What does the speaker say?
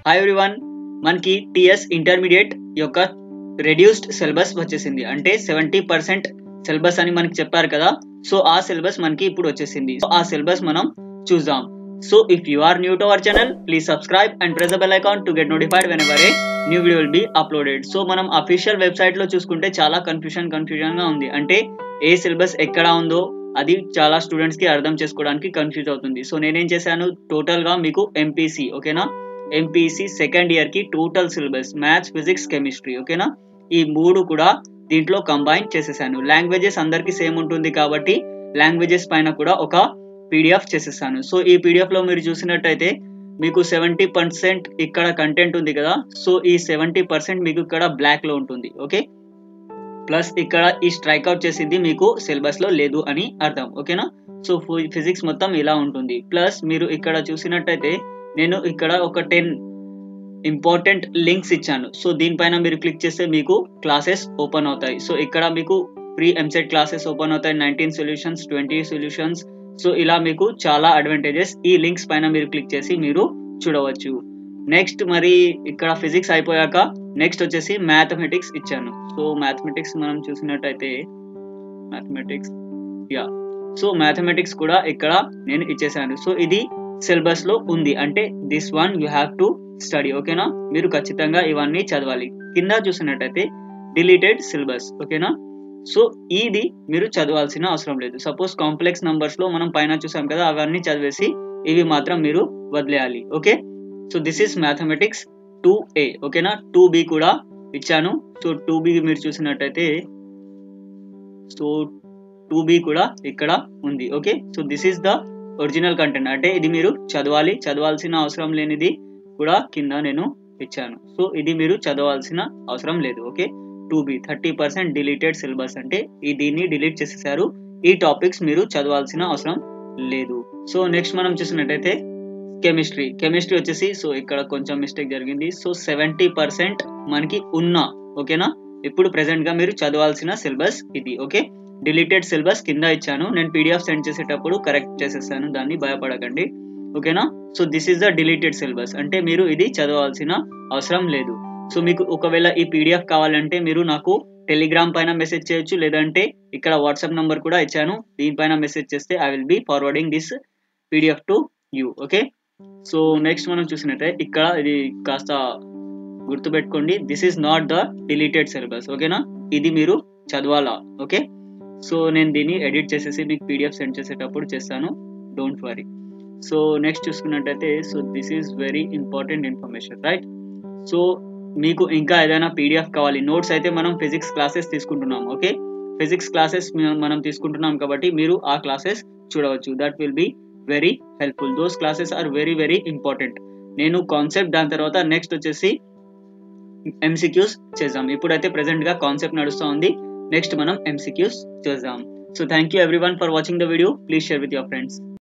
hi everyone మనకి TS intermediate యొక్క reduced syllabus వచ్చేసింది అంటే సెవెంటీ పర్సెంట్ సిలబస్ అని మనకి చెప్పారు కదా సో ఆ సిలబస్ మనకి ఇప్పుడు వచ్చేసింది సో ఆ సిలబస్ మనం చూద్దాం so if you are new to our channel please subscribe and press bell icon to get notified whenever a new video will be uploaded so మనం అఫీషియల్ వెబ్సైట్ లో చూసుకుంటే చాలా కన్ఫ్యూషన్ కన్ఫ్యూజన్ గా ఉంది అంటే ఏ syllabus ఎక్కడ ఉందో అది చాలా స్టూడెంట్స్ కి అర్థం చేసుకోవడానికి కన్ఫ్యూజ్ అవుతుంది సో నేనేం చేశాను టోటల్ గా మీకు ఎంపీసీ ఓకేనా ఎంపీసీ సెకండ్ ఇయర్ కి total syllabus maths physics chemistry ఓకేనా ఈ మూడు కూడా దీంట్లో కంబైన్ చేసేసాను లాంగ్వేజెస్ అందరికి సేమ్ ఉంటుంది కాబట్టి లాంగ్వేజెస్ పైన కూడా ఒక పీడిఎఫ్ చేసేసాను సో ఈ పీడిఎఫ్ లో మీరు చూసినట్టయితే మీకు సెవెంటీ పర్సెంట్ ఇక్కడ కంటెంట్ ఉంది కదా సో ఈ సెవెంటీ పర్సెంట్ మీకు ఇక్కడ బ్లాక్ లో ఉంటుంది ఓకే ప్లస్ ఇక్కడ ఈ స్ట్రైక్ అవుట్ చేసింది మీకు సిలబస్ లో లేదు అని అర్థం ఓకేనా సో ఫిజిక్స్ మొత్తం ఇలా ఉంటుంది ప్లస్ మీరు ఇక్కడ చూసినట్టయితే నేను ఇక్కడ ఒక టెన్ ఇంపార్టెంట్ లింక్స్ ఇచ్చాను సో దీనిపైన మీరు క్లిక్ చేస్తే మీకు క్లాసెస్ ఓపెన్ అవుతాయి సో ఇక్కడ మీకు ఫ్రీ ఎంసెట్ క్లాసెస్ ఓపెన్ అవుతాయి nineteen solutions twenty solutions so ఇలా మీకు చాలా అడ్వాంటేజెస్ ఈ లింక్స్ పైన మీరు క్లిక్ చేసి మీరు చూడవచ్చు నెక్స్ట్ మరి ఇక్కడ ఫిజిక్స్ అయిపోయాక నెక్స్ట్ వచ్చేసి మ్యాథమెటిక్స్ ఇచ్చాను సో మ్యాథమెటిక్స్ మనం చూసినట్టయితే మ్యాథమెటిక్స్ యా సో మ్యాథమెటిక్స్ కూడా ఇక్కడ నేను ఇచ్చేసాను సో ఇది సిలబస్ లో ఉంది అంటే this one you have to study ఓకేనా మీరు ఖచ్చితంగా ఇవన్నీ చదవాలి కింద చూసినట్టయితే డిలీటెడ్ సిలబస్ ఓకేనా సో ఇది మీరు చదవాల్సిన అవసరం లేదు సపోజ్ కాంప్లెక్స్ నంబర్స్ లో మనం పైన చూసాం కదా అవన్నీ చదివేసి ఇవి మాత్రం మీరు వదిలేయాలి okay so this is mathematics two A ఓకేనా టూ బి కూడా ఇచ్చాను సో టూ బి మీరు చూసినట్టయితే సో టూ బి కూడా ఇక్కడ ఉంది okay so this is the original content అంటే ఇది మీరు చదవాలి చదవాల్సిన అవసరం లేనిది కూడా కింద నేను ఇచ్చాను సో ఇది మీరు చదవాల్సిన అవసరం లేదు okay two B thirty percent deleted syllabus అంటే ఈ దీన్ని డిలీట్ చేసేసారు ఈ టాపిక్స్ మీరు చదవాల్సిన అవసరం లేదు సో నెక్స్ట్ మనం చూసినట్టయితే కెమిస్ట్రీ కెమిస్ట్రీ వచ్చేసి సో ఇక్కడ కొంచెం మిస్టేక్ జరిగింది సో సెవెంటీ పర్సెంట్ మనకి ఉన్న ఓకేనా ఇప్పుడు ప్రెసెంట్ గా మీరు చదవాల్సిన సిలబస్ ఇది ఓకే డిలీటెడ్ సిలబస్ కింద ఇచ్చాను నేను పీడిఎఫ్ సెండ్ చేసేటప్పుడు కరెక్ట్ చేసేస్తాను దాన్ని భయపడకండి ఓకేనా so this is the deleted syllabus అంటే మీరు ఇది చదవాల్సిన అవసరం లేదు సో మీకు ఒకవేళ ఈ పీడిఎఫ్ కావాలంటే మీరు నాకు టెలిగ్రామ్ పైన మెసేజ్ చేయొచ్చు లేదంటే ఇక్కడ వాట్సాప్ నంబర్ కూడా ఇచ్చాను దీనిపైన మెసేజ్ చేస్తే I will be forwarding this PDF to you okay so next మనం చూసినట్టే ఇక్కడ ఇది కాస్త గుర్తుపెట్టుకోండి this is not the deleted syllabus ఓకేనా ఇది మీరు చదవాలా ఓకే సో నేను దీన్ని ఎడిట్ చేసేసి మీకు పీడిఎఫ్ సెండ్ చేసేటప్పుడు చేస్తాను డోంట్ వరీ సో నెక్స్ట్ చూసుకున్నట్టయితే so this is very important information right so మీకు ఇంకా ఏదైనా పీడిఎఫ్ కావాలి నోట్స్ అయితే మనం ఫిజిక్స్ క్లాసెస్ తీసుకుంటున్నాం ఓకే ఫిజిక్స్ క్లాసెస్ మనం తీసుకుంటున్నాం కాబట్టి మీరు ఆ క్లాసెస్ చూడవచ్చు that will be very helpful those classes are very very important నేను కాన్సెప్ట్ దాని తర్వాత నెక్స్ట్ వచ్చేసి ఎంసీక్యూస్ చేద్దాం ఇప్పుడైతే ప్రెసెంట్ గా కాన్సెప్ట్ నడుస్తూ ఉంది నెక్స్ట్ మనం ఎంసీక్యూస్ చేద్దాం so thank you everyone for watching the video please share with your friends